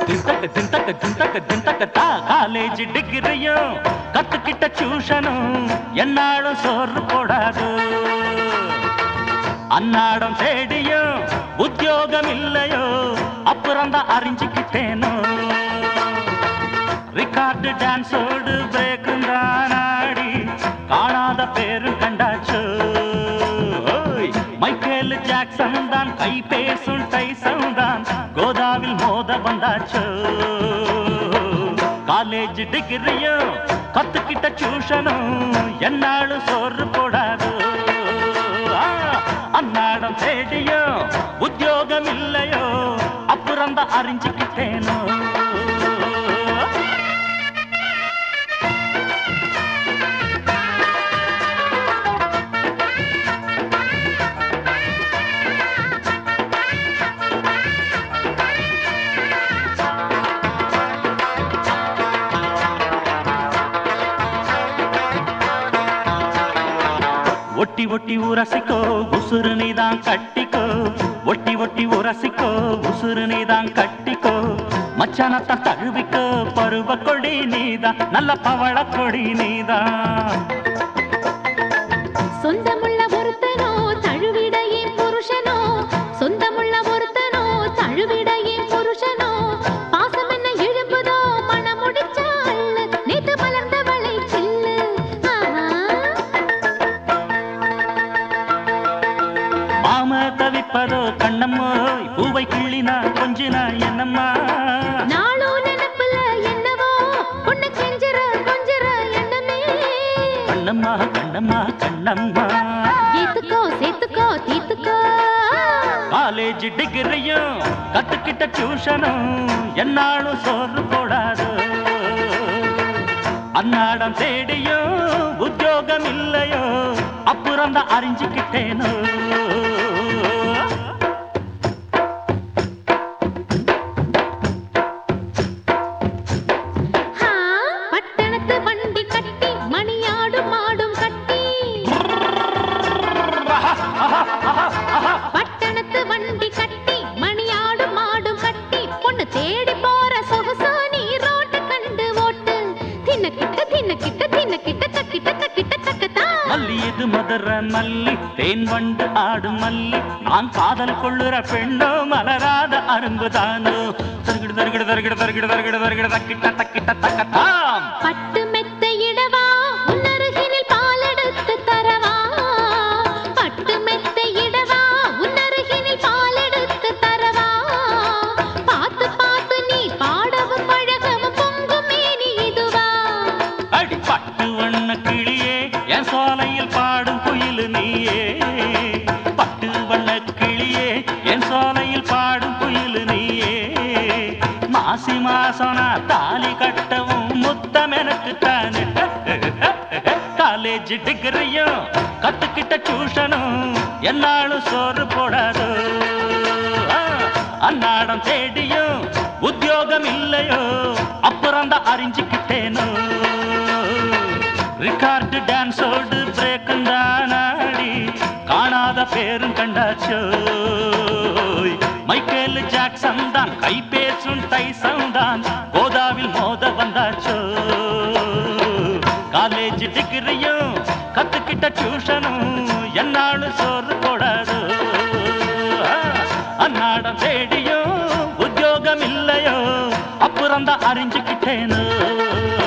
திண்டக்க திண்டக்க திண்டக்க திண்டக்க தா காலேஜ் டிகிரியும் கத்துக்கிட்ட டியூஷனும் என்னாலும் சோறு போடாது அன்னாடம் தேடியும் உத்தியோகம் இல்லையோ அப்புறம் தான் அறிஞ்சுக்கிட்டேனோ ரிகார்டு டான்ஸோடு பிரேக்கும் தான் ஆடி காணாத பேரும் கண்டாச்சு ஓய், மைக்கேல் ஜாக்சன் தான் கை பேசும் டைசன் தான் கோதாவில் மோத வந்தாச்சு காலேஜ் டிகிரியும் கத்துக்கிட்ட டியூஷனும் என்னாலும் சோறு போடாது ஆ, அன்னாடம் தேடியோ உத்தியோகம் இல்லையோ அப்புறம் தான் அறிஞ்சுக்கிட்டேனோ ஒட்டி ஒட்டி உரசிக்கோ உசுறு நீதான் கட்டிக்கோ ஒட்டி ஒட்டி உரசிக்கோ உசுறு நீதான் கட்டிக்கோ மச்சானத்தான் தழுவிக்கோ பருவ கொடி நீதான் நல்ல பவள கொடி நீதான் சொந்தமுள்ள ஒருத்தனோ தழுவிட என் புருஷனோ சொந்தமுள்ள ஒருத்தனோ தழுவிட என் புருஷனோ பாசம் என்ன எழும்புதோ மனம் முடிச்சா அள்ளு நேத்து மலர்ந்தவளை சில்லு ஆஹா. மாம தவிப்பதோ கண்ணம்மோ பூவை கிள்ளினா கொஞ்சினா என்னம்மா நாளும் நினைப்புல என்னவோ உன்னை கெஞ்சற கொஞ்சற எண்ணமே கண்ணம்மா கண்ணம்மா கண்ணம்மா ஏத்துக்கோ சேர்த்துக்கோ தீத்துக்கோ காலேஜ் டிகிரியும் கத்துக்கிட்ட டியூஷனும் என்னாலும் சோறு போடாது அன்னாடம் தேடியும் உத்தியோகம் இல்லையோ அப்புறம் தான் அறிஞ்சுக்கிட்டேனோ ஆ, பட்டணத்து வண்டி கட்டி மணியாடும் மாடும் கட்டி பட்டணத்து வண்டி கட்டி மணியாடும் மாடும் கட்டி பொண்ணு தேடி போற சொகுசோ நீ ரோட்டு கண்டு ஓட்டு தின்னக்கிட்ட தின்னக்கிட்ட தின்னக்கிட்ட தக்கிட்ட தக்கிட்ட தக்கத்தா மல்லி இது மதுர மல்லி தேன் வண்டு ஆடும் மல்லி நான் காதல் கொள்ளுற பெண்ணோ மலராத அரும்புதானோ தருகிடு தருகிடு தருகிடு தருகிடு தருகிடு தருகிடு தக்கிட்ட தக்கிட்ட தக்கத்தாம் பட்டு மெத்தையிடவா உன்னருகினில் பாலெடுத்து தரவா பட்டு மெத்தையிடவா உன்னருகினில் பாலெடுத்து தரவா பார்த்து பார்த்து நீ பாடவும் பழகவும் பொங்கும் மேனி இதுவா அடி பட்டு வண்ண கிளியே என் சோலையில் பாடும் குயில் நீயே பட்டு வண்ண கிளியே என் சோலையில் பாடும் குயில் நீயே மாசி மாசம் நான் தாலி கட்டவும் முத்தம் எனக்கு தானே காலேஜ் டிகிரியும் கத்துக்கிட்ட டியூஷனும் என்னாலும் சோறு போடாது ஆ, அன்னாடம் தேடியும் உத்தியோகம் இல்லையோ அப்புறம் தான் அறிஞ்சுக்கிட்டேனோ ரிகார்டு டான்ஸோடு பிரேக்கும் தானாடி காணாத பேரும் கண்டாச்சோ மைக்கேல் ஜாக்சன் தான் கை பேசும் டைசன் தான் கோதாவில் மோத வந்தாச்சோ காலேஜ் டிகிரியும் கத்துக்கிட்ட டியூஷனும் என்னாலும் சோறு போடாது ஆ, அன்னாடம் தேடியும் உத்தியோகம் இல்லையோ அப்புறம் தான் அறிஞ்சுக்கிட்டேனோ